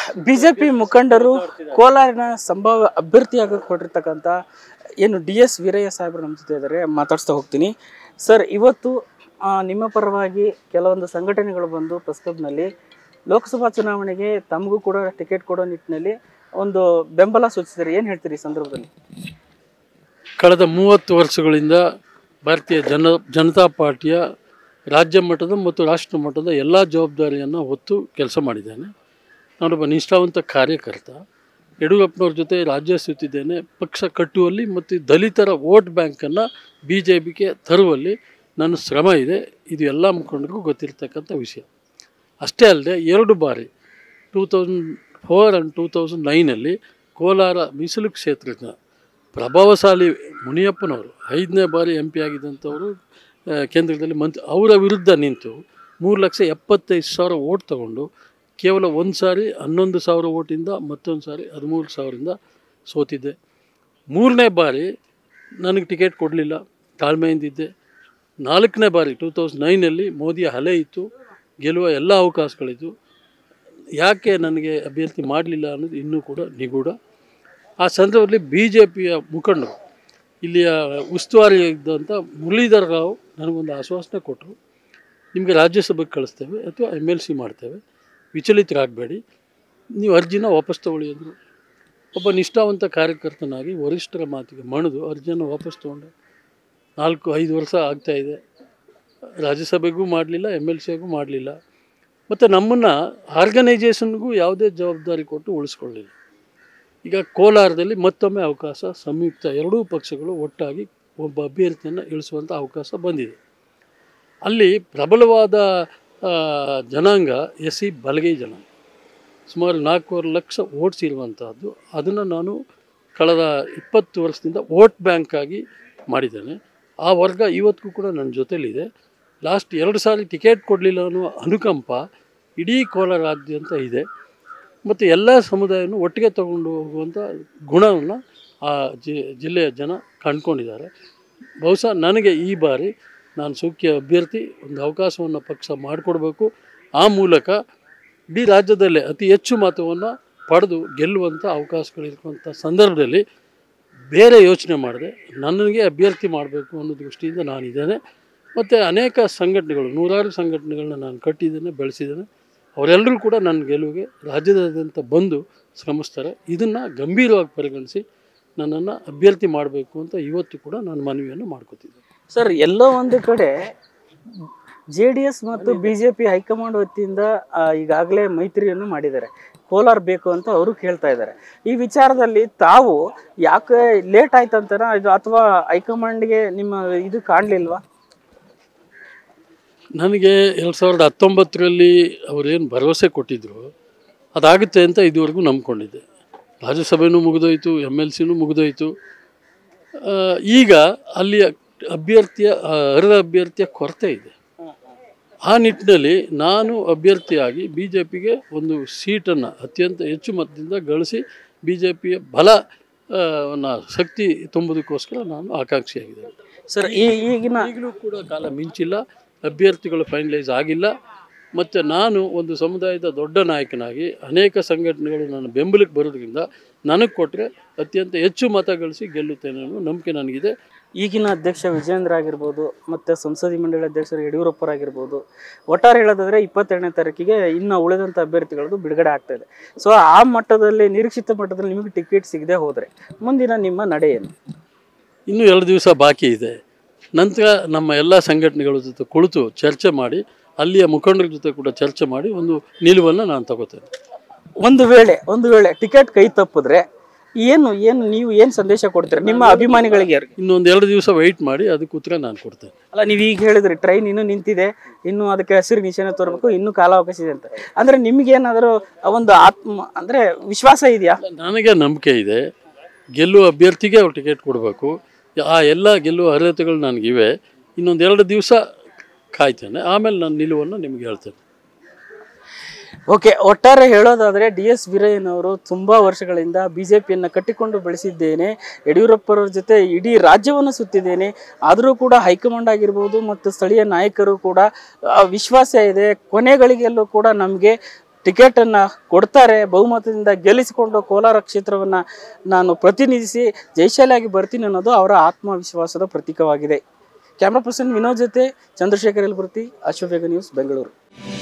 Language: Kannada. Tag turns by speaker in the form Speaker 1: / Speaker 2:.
Speaker 1: ಬಿಜೆಪಿ ಮುಖಂಡರು ಕೋಲಾರಿನ ಸಂಭಾವ್ಯ ಅಭ್ಯರ್ಥಿಯಾಗಿ ಕೊಟ್ಟಿರ್ತಕ್ಕಂಥ ಏನು ಡಿ ಎಸ್ ವೀರಯ್ಯ ಸಾಹೇಬರು ನಮ್ಮ ಜೊತೆ ಇದ್ದಾರೆ ಮಾತಾಡ್ಸ್ತಾ ಹೋಗ್ತೀನಿ ಸರ್ ಇವತ್ತು ಆ, ನಿಮ್ಮ ಪರವಾಗಿ ಕೆಲವೊಂದು ಸಂಘಟನೆಗಳು ಬಂದು ಪ್ರೆಸ್ ಕ್ಲಬ್ನಲ್ಲಿ ಲೋಕಸಭಾ ಚುನಾವಣೆಗೆ ತಮಗೂ ಕೂಡ ಟಿಕೆಟ್ ಕೊಡೋ ನಿಟ್ಟಿನಲ್ಲಿ ಒಂದು ಬೆಂಬಲ ಸೂಚಿಸಿದ್ದಾರೆ ಏನು ಹೇಳ್ತೀರಿ ಈ ಸಂದರ್ಭದಲ್ಲಿ
Speaker 2: ಕಳೆದ ಮೂವತ್ತು ವರ್ಷಗಳಿಂದ ಭಾರತೀಯ ಜನ ಜನತಾ ಪಾರ್ಟಿಯ ರಾಜ್ಯ ಮಟ್ಟದ ಮತ್ತು ರಾಷ್ಟ್ರ ಮಟ್ಟದ ಎಲ್ಲ ಜವಾಬ್ದಾರಿಯನ್ನು ಹೊತ್ತು ಕೆಲಸ ಮಾಡಿದ್ದೇನೆ ನಾನೊಬ್ಬ ನಿಷ್ಠಾವಂತ ಕಾರ್ಯಕರ್ತ ಯಡಿಯೂರಪ್ಪನವ್ರ ಜೊತೆ ರಾಜ್ಯ ಸುತ್ತಿದ್ದೇನೆ ಪಕ್ಷ ಕಟ್ಟುವಲ್ಲಿ ಮತ್ತು ದಲಿತರ ವೋಟ್ ಬ್ಯಾಂಕನ್ನು ಬಿ ಜೆ ಪಿಗೆ ತರುವಲ್ಲಿ ನನ್ನ ಶ್ರಮ ಇದೆ ಇದು ಎಲ್ಲ ಮುಖಂಡರಿಗೂ ಗೊತ್ತಿರತಕ್ಕಂಥ ವಿಷಯ ಅಷ್ಟೇ ಅಲ್ಲದೆ ಎರಡು ಬಾರಿ two thousand four and two thousand ನೈನಲ್ಲಿ ಕೋಲಾರ ಮೀಸಲು ಕ್ಷೇತ್ರದ ಪ್ರಭಾವಶಾಲಿ ಮುನಿಯಪ್ಪನವರು ಐದನೇ ಬಾರಿ ಎಂ ಪಿ ಆಗಿದ್ದಂಥವರು ಆ, ಕೇಂದ್ರದಲ್ಲಿ ಮಂತ್ರಿ ಅವರ ವಿರುದ್ಧ ನಿಂತು ಮೂರು ಲಕ್ಷ ಎಪ್ಪತ್ತೈದು ಸಾವಿರ ಓಟ್ ತಗೊಂಡು ಕೇವಲ ಒಂದು ಸಾರಿ ಹನ್ನೊಂದು ಸಾವಿರ ಓಟಿಂದ ಮತ್ತೊಂದು ಸಾರಿ ಹದಿಮೂರು ಸಾವಿರದಿಂದ ಸೋತಿದ್ದೆ ಮೂರನೇ ಬಾರಿ ನನಗೆ ಟಿಕೆಟ್ ಕೊಡಲಿಲ್ಲ ತಾಳ್ಮೆಯಿಂದಿದ್ದೆ ನಾಲ್ಕನೇ ಬಾರಿ ಟೂ ತೌಸಂಡ್ ನೈನಲ್ಲಿ ಮೋದಿಯ ಅಲೆ ಇತ್ತು ಗೆಲ್ಲುವ ಎಲ್ಲ ಅವಕಾಶಗಳಿತ್ತು ಯಾಕೆ ನನಗೆ ಅಭ್ಯರ್ಥಿ ಮಾಡಲಿಲ್ಲ ಅನ್ನೋದು ಇನ್ನೂ ಕೂಡ ನಿಗೂಢ ಆ ಸಂದರ್ಭದಲ್ಲಿ ಬಿ ಜೆ ಪಿಯ ಮುಖಂಡರು ಇಲ್ಲಿಯ ಉಸ್ತುವಾರಿ ಇದ್ದಂಥ ಮುರಳೀಧರ್ ರಾವ್ ನನಗೊಂದು ಆಶ್ವಾಸನೆ ಕೊಟ್ಟರು ನಿಮಗೆ ರಾಜ್ಯಸಭೆಗೆ ಕಳಿಸ್ತೇವೆ ಅಥವಾ ಎಮ್ ಎಲ್ ಸಿ ಮಾಡ್ತೇವೆ ವಿಚಲಿತರಾಗಬೇಡಿ ನೀವು ಅರ್ಜಿನ ವಾಪಸ್ ತಗೊಳ್ಳಿ ಅಂದರು ಒಬ್ಬ ನಿಷ್ಠಾವಂತ ಕಾರ್ಯಕರ್ತನಾಗಿ ವರಿಷ್ಠರ ಮಾತಿಗೆ ಮಣಿದು ಅರ್ಜಿಯನ್ನು ವಾಪಸ್ ತೊಗೊಂಡೆ ನಾಲ್ಕು ಐದು ವರ್ಷ ಆಗ್ತಾಯಿದೆ ರಾಜ್ಯಸಭೆಗೂ ಮಾಡಲಿಲ್ಲ ಎಮ್ ಎಲ್ ಸಿಗೂ ಮಾಡಲಿಲ್ಲ ಮತ್ತು ನಮ್ಮನ್ನು ಆರ್ಗನೈಜೇಷನ್ಗೂ ಯಾವುದೇ ಜವಾಬ್ದಾರಿ ಕೊಟ್ಟು ಉಳಿಸ್ಕೊಳ್ಳಿಲ್ಲ ಈಗ ಕೋಲಾರದಲ್ಲಿ ಮತ್ತೊಮ್ಮೆ ಅವಕಾಶ ಸಂಯುಕ್ತ ಎರಡೂ ಪಕ್ಷಗಳು ಒಟ್ಟಾಗಿ ಒಬ್ಬ ಅಭ್ಯರ್ಥಿಯನ್ನು ಇಳಿಸುವಂಥ ಅವಕಾಶ ಬಂದಿದೆ ಅಲ್ಲಿ ಪ್ರಬಲವಾದ ಆ, ಜನಾಂಗ ಎಸ್ ಸಿ ಬಲಗೈ ಜನಾಂಗ ಸುಮಾರು ನಾಲ್ಕೂವರೆ ಲಕ್ಷ ಓಟ್ಸ್ ಇರುವಂತಹದ್ದು ಅದನ್ನು ನಾನು ಕಳೆದ ಇಪ್ಪತ್ತು ವರ್ಷದಿಂದ ವೋಟ್ ಬ್ಯಾಂಕ್ ಆಗಿ ಮಾಡಿದ್ದೇನೆ ಆ ವರ್ಗ ಇವತ್ತಿಗೂ ಕೂಡ ನನ್ನ ಜೊತೆಲಿದೆ ಲಾಸ್ಟ್ ಎರಡು ಸಾರಿ ಟಿಕೆಟ್ ಕೊಡಲಿಲ್ಲ ಅನ್ನುವ ಅನುಕಂಪ ಇಡೀ ಕೋಲಾರಾದ್ಯಂತ ಇದೆ ಮತ್ತು ಎಲ್ಲ ಸಮುದಾಯವನ್ನು ಒಟ್ಟಿಗೆ ತಗೊಂಡು ಹೋಗುವಂಥ ಗುಣವನ್ನು ಆ ಜಿ ಜಿಲ್ಲೆಯ ಜನ ಕಂಡ್ಕೊಂಡಿದ್ದಾರೆ ಬಹುಶಃ ನನಗೆ ಈ ಬಾರಿ ನಾನು ಸೂಕ್ತ ಅಭ್ಯರ್ಥಿ ಒಂದು ಅವಕಾಶವನ್ನು ಪಕ್ಷ ಮಾಡಿಕೊಡ್ಬೇಕು ಆ ಮೂಲಕ ಇಡೀ ರಾಜ್ಯದಲ್ಲೇ ಅತಿ ಹೆಚ್ಚು ಮತವನ್ನು ಪಡೆದು ಗೆಲ್ಲುವಂಥ ಅವಕಾಶಗಳಿರುವಂಥ ಸಂದರ್ಭದಲ್ಲಿ ಬೇರೆ ಯೋಚನೆ ಮಾಡಿದೆ ನನಗೆ ಅಭ್ಯರ್ಥಿ ಮಾಡಬೇಕು ಅನ್ನೋ ದೃಷ್ಟಿಯಿಂದ ನಾನಿದ್ದೇನೆ ಮತ್ತು ಅನೇಕ ಸಂಘಟನೆಗಳು ನೂರಾರು ಸಂಘಟನೆಗಳನ್ನ ನಾನು ಕಟ್ಟಿದ್ದೇನೆ ಬೆಳೆಸಿದ್ದೇನೆ ಅವರೆಲ್ಲರೂ ಕೂಡ ನನ್ನ ಗೆಲುವಿಗೆ ರಾಜ್ಯದಾದ್ಯಂತ ಬಂದು ಶ್ರಮಿಸ್ತಾರೆ ಇದನ್ನು ಗಂಭೀರವಾಗಿ ಪರಿಗಣಿಸಿ ನನ್ನನ್ನು ಅಭ್ಯರ್ಥಿ ಮಾಡಬೇಕು ಅಂತ ಇವತ್ತು ಕೂಡ ನಾನು ಮನವಿಯನ್ನು ಮಾಡ್ಕೋತಿದ್ದೆ
Speaker 1: ಸರ್ ಎಲ್ಲೋ ಒಂದು ಕಡೆ ಜೆ ಡಿ ಎಸ್ ಮತ್ತು ಬಿ ಜೆ ಪಿ ಹೈಕಮಾಂಡ್ ವತಿಯಿಂದ ಆ, ಈಗಾಗಲೇ ಮೈತ್ರಿಯನ್ನು ಮಾಡಿದ್ದಾರೆ ಕೋಲಾರ ಬೇಕು ಅಂತ ಅವರು ಕೇಳ್ತಾ ಇದ್ದಾರೆ ಈ ವಿಚಾರದಲ್ಲಿ ತಾವು ಯಾಕೆ ಲೇಟ್ ಆಯ್ತಂತಾರ ಇದು ಅಥವಾ ಹೈಕಮಾಂಡ್ಗೆ ನಿಮ್ಮ ಇದು ಕಾಣಲಿಲ್ವಾ
Speaker 2: ನನಗೆ ಎರಡು ಸಾವಿರದ ಹತ್ತೊಂಬತ್ತರಲ್ಲಿ ಅವರೇನು ಭರವಸೆ ಕೊಟ್ಟಿದ್ದರು ಅದಾಗುತ್ತೆ ಅಂತ ಇದುವರೆಗೂ ನಂಬ್ಕೊಂಡಿದ್ದೆ ರಾಜ್ಯಸಭೆನೂ ಮುಗಿದೋಯ್ತು ಎಮ್ ಎಲ್ ಸಿನೂ ಮುಗಿದೋಯ್ತು ಆ, ಈಗ ಅಲ್ಲಿಯ ಅಭ್ಯರ್ಥಿಯ ಆ, ಅರ್ಹ ಅಭ್ಯರ್ಥಿಯ ಕೊರತೆ ಇದೆ ಆ ನಿಟ್ಟಿನಲ್ಲಿ ನಾನು ಅಭ್ಯರ್ಥಿಯಾಗಿ ಬಿ ಜೆ ಪಿಗೆ ಒಂದು ಸೀಟನ್ನು ಅತ್ಯಂತ ಹೆಚ್ಚು ಮತದಿಂದ ಗಳಿಸಿ ಬಿ ಜೆ ಪಿಯ ಬಲ ಆ, ನ ಶಕ್ತಿ ತುಂಬುವುದಕ್ಕೋಸ್ಕರ ನಾನು ಆಕಾಂಕ್ಷಿಯಾಗಿದ್ದೇನೆ
Speaker 1: ಸರ್ ಈ ಈಗಿನ
Speaker 2: ಈಗಲೂ ಕೂಡ ಕಾಲ ಮಿಂಚಿಲ್ಲ ಅಭ್ಯರ್ಥಿಗಳು ಫೈನಲೈಸ್ ಆಗಿಲ್ಲ ಮತ್ತು ನಾನು ಒಂದು ಸಮುದಾಯದ ದೊಡ್ಡ ನಾಯಕನಾಗಿ ಅನೇಕ ಸಂಘಟನೆಗಳು ನನ್ನ ಬೆಂಬಲಕ್ಕೆ ಬರೋದ್ರಿಂದ ನನಗೆ ಕೊಟ್ಟರೆ ಅತ್ಯಂತ ಹೆಚ್ಚು ಮತ ಗಳಿಸಿ ಗೆಲ್ಲುತ್ತೇನೆ ಅನ್ನೋ ನಂಬಿಕೆ ನನಗಿದೆ
Speaker 1: ಈಗಿನ ಅಧ್ಯಕ್ಷ ವಿಜೇಂದ್ರ ಆಗಿರ್ಬೋದು ಮತ್ತು ಸಂಸದೀಯ ಮಂಡಳಿ ಅಧ್ಯಕ್ಷರು ಯಡಿಯೂರಪ್ಪರಾಗಿರ್ಬೋದು ಒಟ್ಟಾರೆ ಹೇಳೋದಾದ್ರೆ ಇಪ್ಪತ್ತೆರಡನೇ ತಾರೀಕಿಗೆ ಇನ್ನು ಉಳಿದಂಥ ಅಭ್ಯರ್ಥಿಗಳದ್ದು ಬಿಡುಗಡೆ ಆಗ್ತಾ ಇದೆ ಸೊ ಆ ಮಟ್ಟದಲ್ಲಿ ನಿರೀಕ್ಷಿತ ಮಟ್ಟದಲ್ಲಿ ನಿಮಗೆ ಟಿಕೆಟ್ ಸಿಗದೆ ಹೋದರೆ ಮುಂದಿನ ನಿಮ್ಮ ನಡೆ ಏನು
Speaker 2: ಇನ್ನೂ ಎರಡು ದಿವಸ ಬಾಕಿ ಇದೆ ನಂತರ ನಮ್ಮ ಎಲ್ಲ ಸಂಘಟನೆಗಳ ಜೊತೆ ಕುಳಿತು ಚರ್ಚೆ ಮಾಡಿ ಅಲ್ಲಿಯ ಮುಖಂಡರ ಜೊತೆ ಕೂಡ ಚರ್ಚೆ ಮಾಡಿ ಒಂದು ನಿಲುವನ್ನು ನಾನು ತಗೋತೇನೆ
Speaker 1: ಒಂದು ವೇಳೆ ಒಂದು ವೇಳೆ ಟಿಕೆಟ್ ಕೈ ತಪ್ಪಿದ್ರೆ ಏನು ಏನು ನೀವು ಏನು ಸಂದೇಶ ಕೊಡ್ತೀರಾ ನಿಮ್ಮ ಅಭಿಮಾನಿಗಳಿಗೆ ಯಾರಿಗೆ
Speaker 2: ಇನ್ನೊಂದು ಎರಡು ದಿವಸ ವೆಯ್ಟ್ ಮಾಡಿ ಅದಕ್ಕೆ ಉತ್ತರ ನಾನು ಕೊಡ್ತೇನೆ
Speaker 1: ಅಲ್ಲ ನೀವು ಈಗ ಹೇಳಿದ್ರಿ ಟ್ರೈನ್ ಇನ್ನೂ ನಿಂತಿದೆ ಇನ್ನು ಅದಕ್ಕೆ ಹಸಿರು ನಿಶಾನೆ ತೋರಬೇಕು ಇನ್ನೂ ಕಾಲಾವಕಾಶ ಇದೆ ಅಂತ ಅಂದ್ರೆ ನಿಮ್ಗೇನಾದರೂ ಒಂದು ಆತ್ಮ ಅಂದ್ರೆ ವಿಶ್ವಾಸ ಇದೆಯಾ
Speaker 2: ನನಗೆ ನಂಬಿಕೆ ಇದೆ ಗೆಲ್ಲುವ ಅಭ್ಯರ್ಥಿಗೆ ಅವ್ರು ಟಿಕೆಟ್ ಕೊಡಬೇಕು ಆ ಎಲ್ಲ ಗೆಲ್ಲುವ ಅರ್ಹತೆಗಳು ನನಗಿವೆ ಇನ್ನೊಂದು ಎರಡು ದಿವಸ ಕಾಯ್ತೇನೆ ಆಮೇಲೆ ನಾನು ನಿಲುವನ್ನು ನಿಮಗೆ ಹೇಳ್ತೇನೆ
Speaker 1: ಓಕೆ ಒಟ್ಟಾರೆ ಹೇಳೋದಾದ್ರೆ ಡಿ ಎಸ್ ವೀರಯ್ಯನವರು ತುಂಬಾ ವರ್ಷಗಳಿಂದ ಬಿಜೆಪಿಯನ್ನ ಕಟ್ಟಿಕೊಂಡು ಬೆಳೆಸಿದ್ದೇನೆ ಯಡಿಯೂರಪ್ಪರವ್ರ ಜೊತೆ ಇಡೀ ರಾಜ್ಯವನ್ನು ಸುತ್ತಿದ್ದೇನೆ ಆದರೂ ಕೂಡ ಹೈಕಮಾಂಡ್ ಆಗಿರ್ಬೋದು ಮತ್ತು ಸ್ಥಳೀಯ ನಾಯಕರು ಕೂಡ ಆ, ವಿಶ್ವಾಸ ಇದೆ ಕೊನೆಗಳಿಗೆಲ್ಲೂ ಕೂಡ ನಮಗೆ ಟಿಕೆಟನ್ನು ಕೊಡ್ತಾರೆ ಬಹುಮತದಿಂದ ಗೆಲ್ಲಿಸಿಕೊಂಡು ಕೋಲಾರ ಕ್ಷೇತ್ರವನ್ನು ನಾನು ಪ್ರತಿನಿಧಿಸಿ ಜಯಶಾಲಿಯಾಗಿ ಬರ್ತೀನಿ ಅನ್ನೋದು ಅವರ ಆತ್ಮವಿಶ್ವಾಸದ ಪ್ರತೀಕವಾಗಿದೆ ಕ್ಯಾಮ್ರಾ ಪರ್ಸನ್ ವಿನೋದ್ ಜೊತೆ ಚಂದ್ರಶೇಖರ್ ಯಲಬುರ್ತಿ ಅಶ್ವವೇಗ ನ್ಯೂಸ್ ಬೆಂಗಳೂರು